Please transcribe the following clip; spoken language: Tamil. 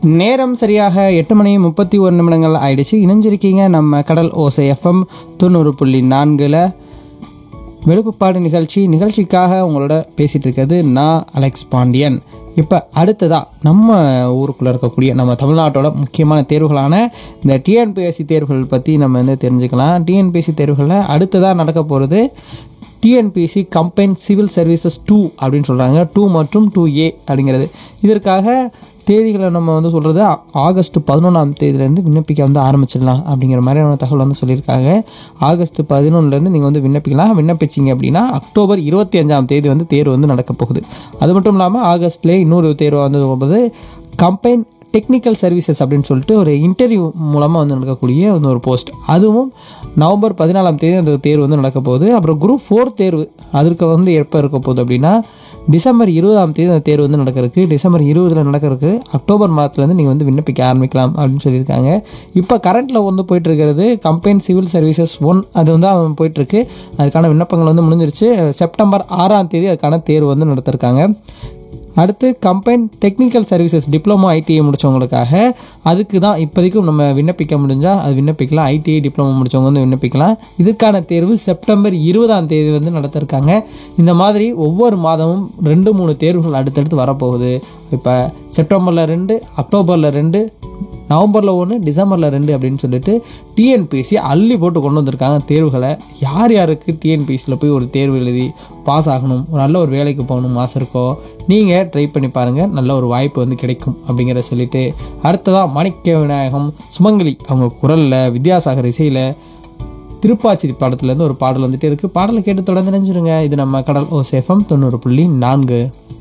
நேரம் சரியாக எட்டு மணி முப்பத்தி ஒரு நிமிடங்கள் ஆயிடுச்சு இணைஞ்சிருக்கீங்க நம்ம கடல் ஓசை எஃப்எம் தொண்ணூறு புள்ளி நான்கில் வெளுப்புப்பாடு நிகழ்ச்சி நிகழ்ச்சிக்காக உங்களோட பேசிகிட்டு இருக்கிறது நான் அலெக்ஸ் பாண்டியன் இப்போ அடுத்ததாக நம்ம ஊருக்குள்ளே இருக்கக்கூடிய நம்ம தமிழ்நாட்டோட முக்கியமான தேர்வுகளான இந்த டிஎன்பிஎஸ்சி தேர்வுகள் பற்றி நம்ம வந்து தெரிஞ்சுக்கலாம் டிஎன்பிஎஸ்சி தேர்வுகளில் அடுத்ததாக நடக்க போகிறது TNPSC combined civil services two அப்படின்னு சொல்கிறாங்க டூ மற்றும் டூ ஏ அப்படிங்கிறது இதற்காக தேதிகளை நம்ம வந்து சொல்கிறது ஆகஸ்ட் பதினொன்றாம் தேதியிலேருந்து விண்ணப்பிக்க வந்து ஆரம்பிச்சிடலாம் அப்படிங்கிற மாதிரியான தகவல் வந்து சொல்லியிருக்காங்க ஆகஸ்ட் பதினொன்றுலேருந்து நீங்கள் வந்து விண்ணப்பிக்கலாம் விண்ணப்பிச்சிங்க அப்படின்னா அக்டோபர் இருபத்தி அஞ்சாம் தேதி வந்து தேர்வு வந்து நடக்க போகுது அது மட்டும் இல்லாமல் ஆகஸ்ட்லேயே இன்னொரு தேர்வு வந்து போகுது கம்பைன் டெக்னிக்கல் சர்வீசஸ் அப்படின்னு சொல்லிட்டு ஒரு இன்டர்வியூ மூலமாக வந்து நடக்கக்கூடிய வந்து ஒரு போஸ்ட் அதுவும் நவம்பர் பதினாலாம் தேதி அந்த தேர்வு வந்து நடக்க போகுது அப்புறம் குரூப் ஃபோர் தேர்வு அதற்கு வந்து எப்போ இருக்க போகுது அப்படின்னா டிசம்பர் இருபதாம் தேதி அந்த தேர்வு வந்து நடக்கிறதுக்கு டிசம்பர் இருபதில் நடக்கிறதுக்கு அக்டோபர் மாதத்துலேருந்து நீங்கள் வந்து விண்ணப்பிக்க ஆரம்பிக்கலாம் அப்படின்னு சொல்லியிருக்காங்க இப்போ கரண்ட்டில் வந்து போயிட்டு இருக்கிறது கம்பெயின் சிவில் சர்வீசஸ் ஒன் அது வந்து அவன் போயிட்டுருக்கு அதுக்கான விண்ணப்பங்கள் வந்து முடிஞ்சிருச்சு செப்டம்பர் ஆறாம் தேதி அதுக்கான தேர்வு வந்து நடத்திருக்காங்க அடுத்து combined technical services diploma ITI முடித்தவங்களுக்காக அதுக்கு தான் இப்போதைக்கும் நம்ம விண்ணப்பிக்க முடிஞ்சால் அது விண்ணப்பிக்கலாம் ஐடிஐ டிப்ளமோ முடித்தவங்க வந்து விண்ணப்பிக்கலாம் இதுக்கான தேர்வு செப்டம்பர் இருபதாம் தேதி வந்து நடத்திருக்காங்க இந்த மாதிரி ஒவ்வொரு மாதமும் ரெண்டு மூணு தேர்வுகள் அடுத்தடுத்து வரப்போகுது இப்போ செப்டம்பரில் ரெண்டு அக்டோபரில் ரெண்டு நவம்பரில் ஒன்று டிசம்பரில் ரெண்டு அப்படின்னு சொல்லிட்டு டிஎன்பிஎஸ்சி அள்ளி போட்டு கொண்டு வந்திருக்காங்க தேர்வுகளை யார் யாருக்கு டிஎன்பிஎஸ்சியில் போய் ஒரு தேர்வு எழுதி பாஸ் ஆகணும் ஒரு நல்ல ஒரு வேலைக்கு போகணும் ஆசை இருக்கோ நீங்கள் ட்ரை பண்ணி பாருங்கள் நல்ல ஒரு வாய்ப்பு வந்து கிடைக்கும் அப்படிங்கிறத சொல்லிட்டு அடுத்ததாக மாணிக்க விநாயகம் சுமங்கலி அவங்க குரலில் வித்யாசாகர் இசையில் திருப்பாச்சி படத்துலேருந்து ஒரு பாடல் வந்துட்டு இருக்குது பாடலை கேட்டு தொடர்ந்து நினைஞ்சிருங்க இது நம்ம கடல் ஓ சேஃபம் தொண்ணூறு புள்ளி நான்கு